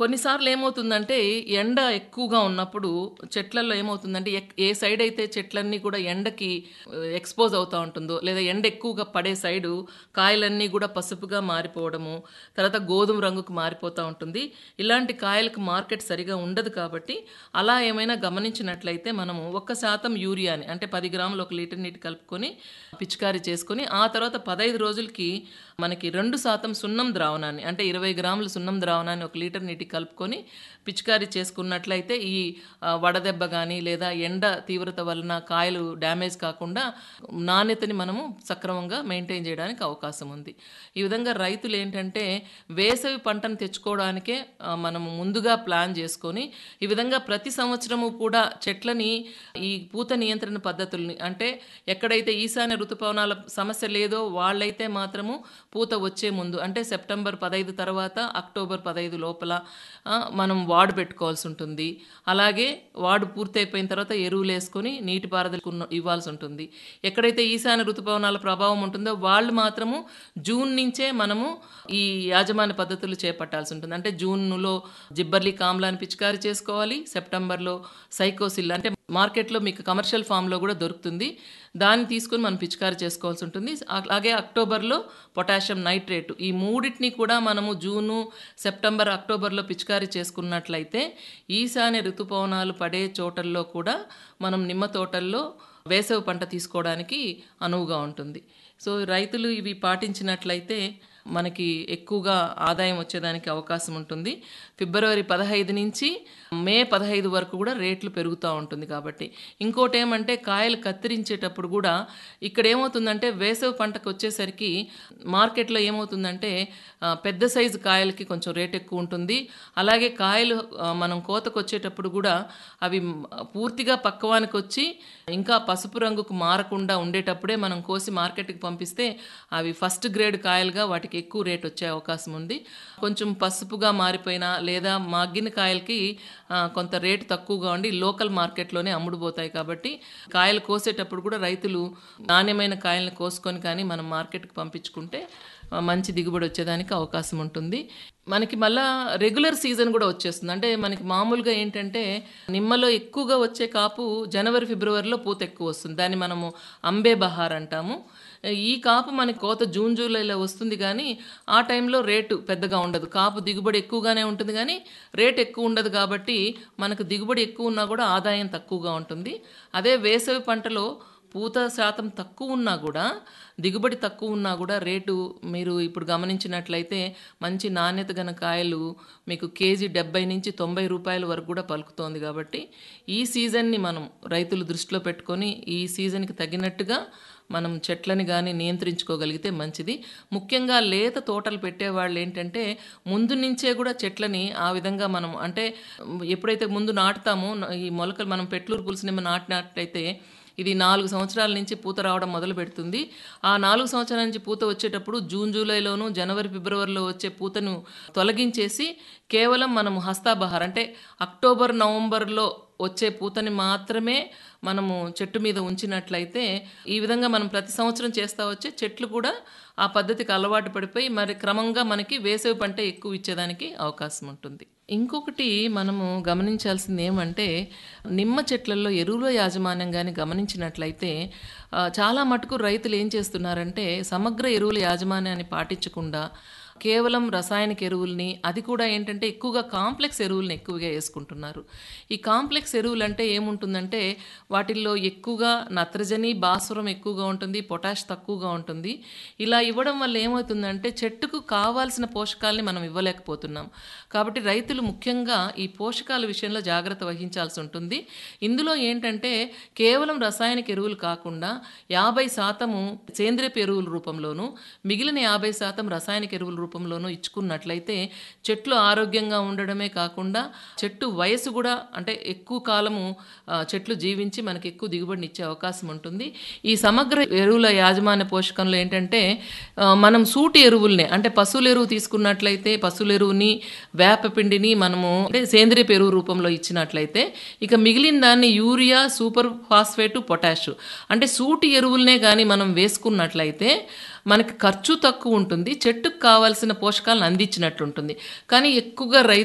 కొన్నిసార్లు ఏమవుతుందంటే ఎండ ఎక్కువగా ఉన్నప్పుడు చెట్లలో ఏమవుతుందంటే ఎక్- ఏ సైడ్ అయితే చెట్లన్నీ కూడా ఎండకి ఎక్స్పోజ్ అవుతూ ఉంటుందో లేదా ఎండ ఎక్కువగా పడే సైడు కాయలన్నీ కూడా పసుపుగా మారిపోవడము తర్వాత గోధుమ రంగుకు మారిపోతూ ఉంటుంది ఇలాంటి కాయలకు మార్కెట్ సరిగా ఉండదు కాబట్టి అలా ఏమైనా గమనించినట్లయితే మనము ఒక్క శాతం యూరియాని అంటే పది గ్రాములు ఒక లీటర్ నీటి కలుపుకొని పిచికారీ చేసుకొని ఆ తర్వాత పదహైదు రోజులకి మనకి రెండు శాతం సున్నం ద్రావణాన్ని అంటే ఇరవై గ్రాముల సున్నం ద్రావణాన్ని ఒక లీటర్ నీటి కలుపుకొని పిచికారీ చేసుకున్నట్లయితే ఈ ఆ, వడదెబ్బ కానీ లేదా ఎండ తీవ్రత వలన కాయలు డ్యామేజ్ కాకుండా నాణ్యతని మనము సక్రమంగా మెయింటైన్ చేయడానికి అవకాశం ఉంది ఈ విధంగా రైతులు ఏంటంటే వేసవి పంటను తెచ్చుకోవడానికే ఆ, మనము ముందుగా ప్లాన్ చేసుకొని ఈ విధంగా ప్రతి సంవత్సరము కూడా చెట్లని ఈ పూత నియంత్రణ పద్ధతుల్ని అంటే ఎక్కడైతే ఈశాన్య ఋతుపవనాల సమస్య లేదో వాళ్ళైతే మాత్రము పూత వచ్చే ముందు అంటే సెప్టెంబర్ పదహైదు తర్వాత అక్టోబర్ పదహైదు లోపల ఆ, మనం వాడు పెట్టుకోవాల్సి ఉంటుంది అలాగే వాడు పూర్తయిపోయిన తర్వాత ఎరువులు వేసుకొని నీటిపారుదలకు ఉన్న- ఇవ్వాల్సి ఉంటుంది ఎక్కడైతే ఈశాన్య ఋతుపవనాల ప్రభావం ఉంటుందో వాళ్ళు మాత్రము జూన్ నుంచే మనము ఈ యాజమాన్య పద్ధతులు చేపట్టాల్సి ఉంటుంది అంటే జూన్లో జిబ్బర్లీ కామ్లాని పిచికారి చేసుకోవాలి సెప్టెంబర్లో సైకోసిల్ అంటే మార్కెట్లో మీకు కమర్షియల్ ఫామ్లో కూడా దొరుకుతుంది దాన్ని తీసుకొని మనం పిచికారి చేసుకోవాల్సి ఉంటుంది అలాగే అక్టోబర్లో పొటాషియం నైట్రేట్ ఈ మూడింటిని కూడా మనము జూను సెప్టెంబర్ అక్టోబర్లో పిచికారి చేసుకున్నట్లయితే ఈశాన్య ఋతుపవనాలు పడే చోటల్లో కూడా మనం నిమ్మ తోటల్లో వేసవి పంట తీసుకోవడానికి అనువుగా ఉంటుంది సో రైతులు ఇవి పాటించినట్లయితే మనకి ఎక్కువగా ఆదాయం వచ్చేదానికి అవకాశం ఉంటుంది ఫిబ్రవరి పదహైదు నుంచి మే పదహైదు వరకు కూడా రేట్లు పెరుగుతూ ఉంటుంది కాబట్టి ఇంకోటి ఏమంటే కాయలు కత్తిరించేటప్పుడు కూడా ఇక్కడ ఏమవుతుందంటే వేసవి పంటకు వచ్చేసరికి మార్కెట్లో ఏమవుతుందంటే ఆ, పెద్ద సైజు కాయలకి కొంచెం రేట్ ఎక్కువ ఉంటుంది అలాగే కాయలు ఆ, మనం కోతకు వచ్చేటప్పుడు కూడా అవి మ్, పూర్తిగా పక్వానికి వచ్చి ఇంకా పసుపు రంగుకు మారకుండా ఉండేటప్పుడే మనం కోసి మార్కెట్కి పంపిస్తే అవి ఫస్ట్ గ్రేడ్ కాయలుగా వాటికి ఎక్కువ రేట్ వచ్చే అవకాశం ఉంది కొంచెం పసుపుగా మారిపోయినా లేదా మగ్గిన కాయలకి ఆ, కొంత రేటు తక్కువగా ఉండి లోకల్ మార్కెట్లోనే అమ్ముడుపోతాయి కాబట్టి కాయలు కోసేటప్పుడు కూడా రైతులు నాణ్యమైన కాయలను కోసుకొని కానీ మనం మార్కెట్కి పంపించుకుంటే ఆ, మంచి దిగుబడి వచ్చేదానికి అవకాశం ఉంటుంది మనకి మళ్ళా రెగ్యులర్ సీజన్ కూడా వచ్చేస్తుంది అంటే మనకి మామూలుగా ఏంటంటే నిమ్మలో ఎక్కువగా వచ్చే కాపు జనవరి ఫిబ్రవరిలో పూత ఎక్కువ వస్తుంది దాన్ని మనము అంబే బహార్ అంటాము ఈ కాపు మనకి కోత జూన్ జూలైలో వస్తుంది కానీ ఆ టైంలో రేటు పెద్దగా ఉండదు కాపు దిగుబడి ఎక్కువగానే ఉంటుంది కానీ రేట్ ఎక్కువ ఉండదు కాబట్టి మనకు దిగుబడి ఎక్కువ ఉన్నా కూడా ఆదాయం తక్కువగా ఉంటుంది అదే వేసవి పంటలో పూత శాతం తక్కువ ఉన్నా కూడా దిగుబడి తక్కువ ఉన్నా కూడా రేటు మీరు ఇప్పుడు గమనించినట్లయితే మంచి నాణ్యత గల కాయలు మీకు కేజీ డెబ్బై నుంచి తొంభై రూపాయల వరకు కూడా పలుకుతోంది కాబట్టి ఈ సీజన్ని మనం రైతులు దృష్టిలో పెట్టుకొని ఈ సీజన్కి తగినట్టుగా మనం చెట్లని కానీ నియంత్రించుకోగలిగితే మంచిది ముఖ్యంగా లేత తోటలు పెట్టేవాళ్ళు ఏంటంటే ముందు నుంచే కూడా చెట్లని ఆ విధంగా మనం అంటే ఎప్పుడైతే ముందు నాటుతామో ఈ మొలకలు మనం పెట్లూరు పులుసునిమ్మ నాటినట్లయితే ఇది నాలుగు సంవత్సరాల నుంచి పూత రావడం మొదలు పెడుతుంది ఆ నాలుగు సంవత్సరాల నుంచి పూత వచ్చేటప్పుడు జూన్ జూలైలోను జనవరి ఫిబ్రవరిలో వచ్చే పూతను తొలగించేసి కేవలం మనము హస్తాబహార్ అంటే అక్టోబర్ నవంబర్లో వచ్చే పూతని మాత్రమే మనము చెట్టు మీద ఉంచినట్లయితే ఈ విధంగా మనం ప్రతి సంవత్సరం చేస్తా వచ్చే చెట్లు కూడా ఆ పద్ధతికి అలవాటు పడిపోయి మరి క్రమంగా మనకి వేసవి పంట ఎక్కువ ఇచ్చేదానికి అవకాశం ఉంటుంది ఇంకొకటి మనము గమనించాల్సింది ఏమంటే నిమ్మ చెట్లలో ఎరువుల యాజమాన్యం కానీ గమనించినట్లయితే ఆ, చాలా మటుకు రైతులు ఏం చేస్తున్నారంటే సమగ్ర ఎరువుల యాజమాన్యాన్ని పాటించకుండా కేవలం రసాయనిక ఎరువుల్ని అది కూడా ఏంటంటే ఎక్కువగా కాంప్లెక్స్ ఎరువుల్ని ఎక్కువగా వేసుకుంటున్నారు ఈ కాంప్లెక్స్ ఎరువులు అంటే ఏముంటుందంటే వాటిల్లో ఎక్కువగా నత్రజని భాస్వరం ఎక్కువగా ఉంటుంది పొటాష్ తక్కువగా ఉంటుంది ఇలా ఇవ్వడం వల్ల ఏమవుతుందంటే చెట్టుకు కావాల్సిన పోషకాలని మనం ఇవ్వలేకపోతున్నాం కాబట్టి రైతులు ముఖ్యంగా ఈ పోషకాల విషయంలో జాగ్రత్త వహించాల్సి ఉంటుంది ఇందులో ఏంటంటే కేవలం రసాయనిక ఎరువులు కాకుండా యాభై శాతము సేంద్రియ ఎరువుల రూపంలోను మిగిలిన యాభై శాతం రసాయనిక ఎరువుల రూపంలోనూ ఇచ్చుకున్నట్లయితే చెట్లు ఆరోగ్యంగా ఉండడమే కాకుండా చెట్టు వయసు కూడా అంటే ఎక్కువ కాలము ఆ, చెట్లు జీవించి మనకి ఎక్కువ దిగుబడిని ఇచ్చే అవకాశం ఉంటుంది ఈ సమగ్ర ఎరువుల యాజమాన్య పోషకంలో ఏంటంటే ఆ, మనం సూటి ఎరువుల్ని అంటే పశువుల ఎరువు తీసుకున్నట్లయితే పశువుల ఎరువుని వేపపిండిని మనము అంటే సేంద్రియ ఎరువు రూపంలో ఇచ్చినట్లయితే ఇక మిగిలిన దాన్ని యూరియా సూపర్ ఫాస్ఫేట్ పొటాష్ అంటే సూటి ఎరువులనే కానీ మనం వేసుకున్నట్లయితే మనకి ఖర్చు తక్కువ ఉంటుంది చెట్టుకు కావాల్సిన పోషకాలను అందించినట్లుంటుంది కానీ ఎక్కువగా రైతు